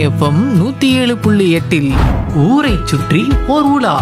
FM நூத்தி ஏழு புள்ளி எட்டில் ஊரை சுற்றி ஓர் உலா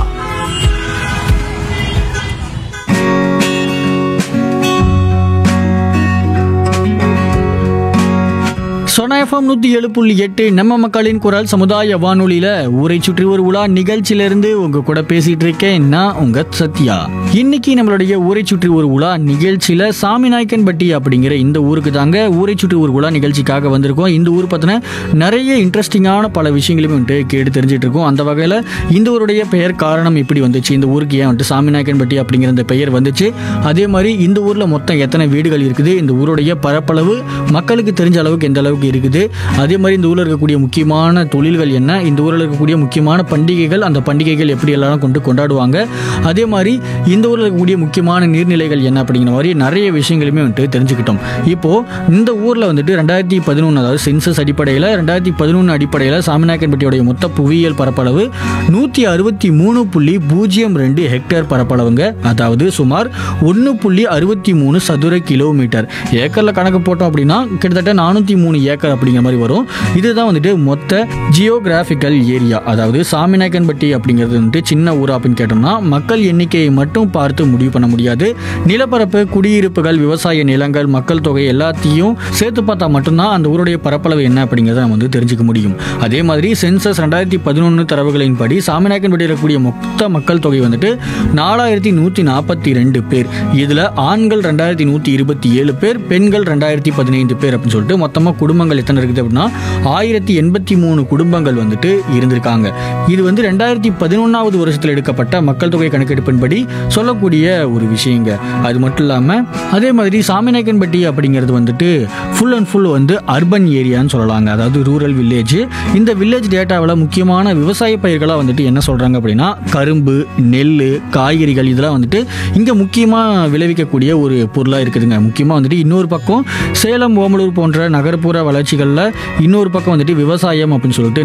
சொன எஃப்எம் நூற்றி ஏழு புள்ளி எட்டு நம்ம மக்களின் குரல் சமுதாய வானொலியில் ஊரை சுற்றி ஒரு உலா நிகழ்ச்சியிலிருந்து உங்க கூட பேசிட்டு இருக்கேன் நான் உங்க சத்யா இன்னைக்கு நம்மளுடைய ஊரை சுற்றி ஒரு உலா நிகழ்ச்சியில் சாமிநாயக்கன்பட்டி அப்படிங்கிற இந்த ஊருக்கு தாங்க ஊரை சுற்றி ஒரு உலா நிகழ்ச்சிக்காக வந்திருக்கோம் இந்த ஊர் பற்றின நிறைய இன்ட்ரெஸ்டிங்கான பல விஷயங்களையும் வந்துட்டு கேட்டு தெரிஞ்சிட்டு இருக்கோம் அந்த வகையில் இந்த ஊருடைய பெயர் காரணம் எப்படி வந்துச்சு இந்த ஊருக்கு ஏன் வந்துட்டு சாமிநாயக்கன்பட்டி அப்படிங்கிற இந்த பெயர் வந்துச்சு அதே மாதிரி இந்த ஊரில் மொத்தம் எத்தனை வீடுகள் இருக்குது இந்த ஊருடைய பரப்பளவு மக்களுக்கு தெரிஞ்ச அளவுக்கு எந்த அளவுக்கு இருக்குது அதே மாதிரி இந்த ஊரில் இருக்கக்கூடிய முக்கியமான தொழில்கள் என்ன இந்த ஊரில் இருக்கக்கூடிய முக்கியமான பண்டிகைகள் அந்த பண்டிகைகள் எப்படி எல்லாரும் கொண்டு கொண்டாடுவாங்க அதே மாதிரி இந்த ஊரில் இருக்கக்கூடிய முக்கியமான நீர்நிலைகள் என்ன அப்படிங்கிற மாதிரி நிறைய விஷயங்களுமே வந்துட்டு தெரிஞ்சுக்கிட்டோம் இப்போ இந்த ஊரில் வந்துட்டு ரெண்டாயிரத்தி பதினொன்று அதாவது சென்சஸ் அடிப்படையில் ரெண்டாயிரத்தி பதினொன்று அடிப்படையில் சாமிநாயக்கன்பட்டியோடைய மொத்த புவியியல் பரப்பளவு நூற்றி அறுபத்தி மூணு புள்ளி பூஜ்ஜியம் ரெண்டு ஹெக்டேர் பரப்பளவுங்க அதாவது சுமார் ஒன்று புள்ளி அறுபத்தி மூணு சதுர கிலோமீட்டர் ஏக்கரில் கணக்கு போட்டோம் அப்படின்னா கிட்டத்தட்ட நானூற்றி மூணு ஏக்கர் அப்படிங்கிற மாதிரி வரும் இதுதான் வந்துட்டு மொத்த ஜியோகிராஃபிக்கல் ஏரியா அதாவது சாமிநாயக்கன்பட்டி அப்படிங்கிறது வந்துட்டு சின்ன ஊரா அப்படின்னு கேட்டோம்னா மக்கள் எண்ணிக்கையை மட்டும் பார்த்து முடிவு பண்ண முடியாது நிலப்பரப்பு குடியிருப்புகள் விவசாய நிலங்கள் மக்கள் தொகை எல்லாத்தையும் சேர்த்து பார்த்தா மட்டும்தான் அந்த ஊருடைய பரப்பளவு என்ன அப்படிங்கிறத நம்ம வந்து தெரிஞ்சுக்க முடியும் அதே மாதிரி சென்சஸ் ரெண்டாயிரத்தி பதினொன்று தரவுகளின்படி சாமிநாயக்கன்பட்டி இருக்கக்கூடிய மொத்த மக்கள் தொகை வந்துட்டு நாலாயிரத்தி நூற்றி நாற்பத்தி ரெண்டு பேர் இதில் ஆண்கள் ரெண்டாயிரத்தி நூற்றி இருபத்தி ஏழு பேர் பெண்கள் ரெண்டாயிரத்தி பதினைந்து பேர் அப்படின்னு சொல்லிட்டு மொத்தமாக குடும்பங்கள் எத்தனை இருக்குது அப்படின்னா ஆயிரத்தி எண்பத்தி மூணு குடும்பங்கள் வந்துட்டு இருந்திருக்காங்க இது வந்து ரெண்டாயிரத்தி பதினொன்றாவது வருஷத்தில் எடுக்கப்பட்ட மக்கள் தொகை கணக்கெடுப்பின்படி சொல்லக்கூடிய ஒரு விஷயங்க அது மட்டும் இல்லாமல் அதே மாதிரி சாமிநாயக்கன்பட்டி அப்படிங்கிறது வந்துட்டு ஃபுல் அண்ட் ஃபுல் வந்து அர்பன் ஏரியான்னு சொல்லலாங்க அதாவது ரூரல் வில்லேஜ் இந்த வில்லேஜ் டேட்டாவில் முக்கியமான விவசாய பயிர்களாக வந்துட்டு என்ன சொல்கிறாங்க அப்படின்னா கரும்பு நெல் காய்கறிகள் இதெல்லாம் வந்துட்டு இங்கே முக்கியமாக விளைவிக்கக்கூடிய ஒரு பொருளாக இருக்குதுங்க முக்கியமாக வந்துட்டு இன்னொரு பக்கம் சேலம் ஓமலூர் போன்ற நகர்ப்புற வளர்ச்சிகளில் இன்னொரு பக்கம் வந்துட்டு விவசாயம் அப்படின்னு சொல்லிட்டு